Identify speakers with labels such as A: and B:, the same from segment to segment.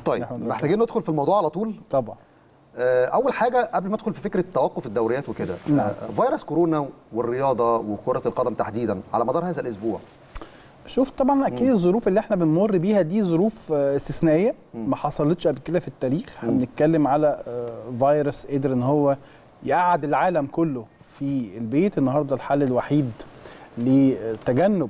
A: طيب
B: نحن نقول
A: محتاجين ندخل في الموضوع على طول
B: طبعا
A: آه، اول حاجه قبل ما ادخل في فكره توقف الدوريات وكده
B: نعم.
A: آه، فيروس كورونا والرياضه وكره القدم تحديدا على مدار هذا الاسبوع
B: شوف طبعا اكيد الظروف اللي احنا بنمر بيها دي ظروف آه، استثنائيه ما حصلتش قبل كده في التاريخ احنا بنتكلم على آه، فيروس قدر ان هو يقعد العالم كله في البيت النهارده الحل الوحيد لتجنب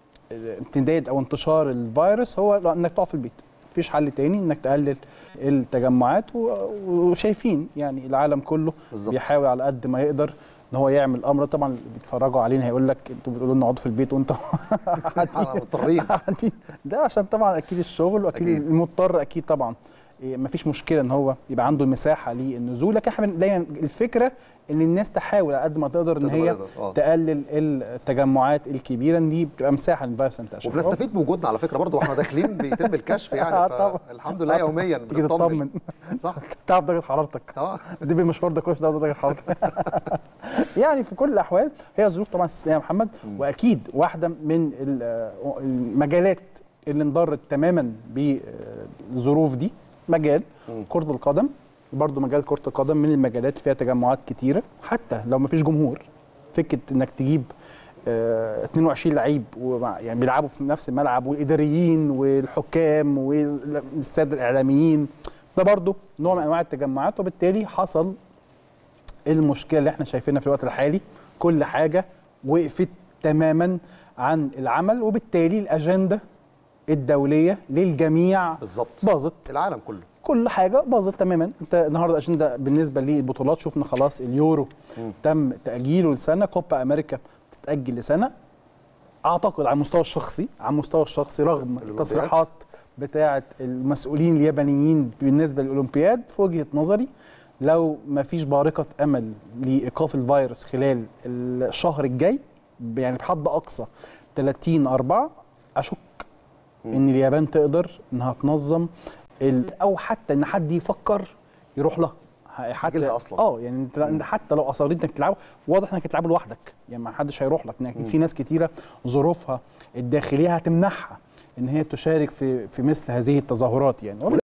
B: امتداد او انتشار الفيروس هو لا، انك تقعد في البيت مفيش حل تاني انك تقلل التجمعات و- وشايفين يعني العالم كله
A: بالظبط.
B: بيحاول على قد ما يقدر ان هو يعمل الامر طبعا اللي بيتفرجوا علينا هيقول لك انتوا بتقولوا لنا اقعدوا في البيت وانتوا
A: احنا مضطرين
B: قاعدين ده عشان طبعا اكيد الشغل واكيد
A: أكيد.
B: المضطر اكيد طبعا إيه، مفيش مشكله ان هو يبقى عنده المساحه للنزول لكن احنا دايما الفكره ان الناس تحاول على قد ما تقدر ان
A: تقدر
B: هي
A: تقدر، آه.
B: تقلل التجمعات الكبيره إن دي بتبقى مساحه للفيروس ينتشر
A: وبنستفيد بوجودنا على فكره برضه واحنا داخلين بيتم الكشف
B: آه،
A: يعني
B: طبعا.
A: الحمد لله يوميا
B: تيجي
A: بنطمن.
B: تطمن
A: صح
B: تعرف درجه حرارتك
A: اه
B: دي بالمشوار ده كويس ده درجه حرارتك يعني في كل الاحوال هي ظروف طبعا استثنائيه يا محمد واكيد واحده من ال- المجالات اللي انضرت تماما بالظروف دي مجال كره القدم برضه مجال كره القدم من المجالات اللي فيها تجمعات كتيره حتى لو ما فيش جمهور فكره انك تجيب آه، 22 لعيب ومع- يعني بيلعبوا في نفس الملعب والاداريين والحكام والساده الاعلاميين ده برضه نوع من انواع التجمعات وبالتالي حصل المشكله اللي احنا شايفينها في الوقت الحالي كل حاجه وقفت تماما عن العمل وبالتالي الاجنده الدوليه للجميع
A: بالظبط
B: باظت
A: العالم كله
B: كل حاجه باظت تماما انت النهارده اجنده بالنسبه للبطولات شفنا خلاص اليورو تم تاجيله لسنه كوبا امريكا تتاجل لسنه اعتقد على المستوى الشخصي على المستوى الشخصي رغم
A: الأولمبياد.
B: التصريحات بتاعه المسؤولين اليابانيين بالنسبه للاولمبياد في وجهه نظري لو ما فيش بارقه امل لايقاف الفيروس خلال الشهر الجاي يعني بحد اقصى 30 4 اشك ان اليابان تقدر انها تنظم ال- او حتى ان حد يفكر يروح لها ح- حتى
A: لها أصلاً.
B: اه يعني انت انت حتى لو اصريت انك تلعبه واضح انك هتلعبه لوحدك يعني ما حدش هيروح لك إنك في ناس كتيره ظروفها الداخليه هتمنعها ان هي تشارك في في مثل هذه التظاهرات يعني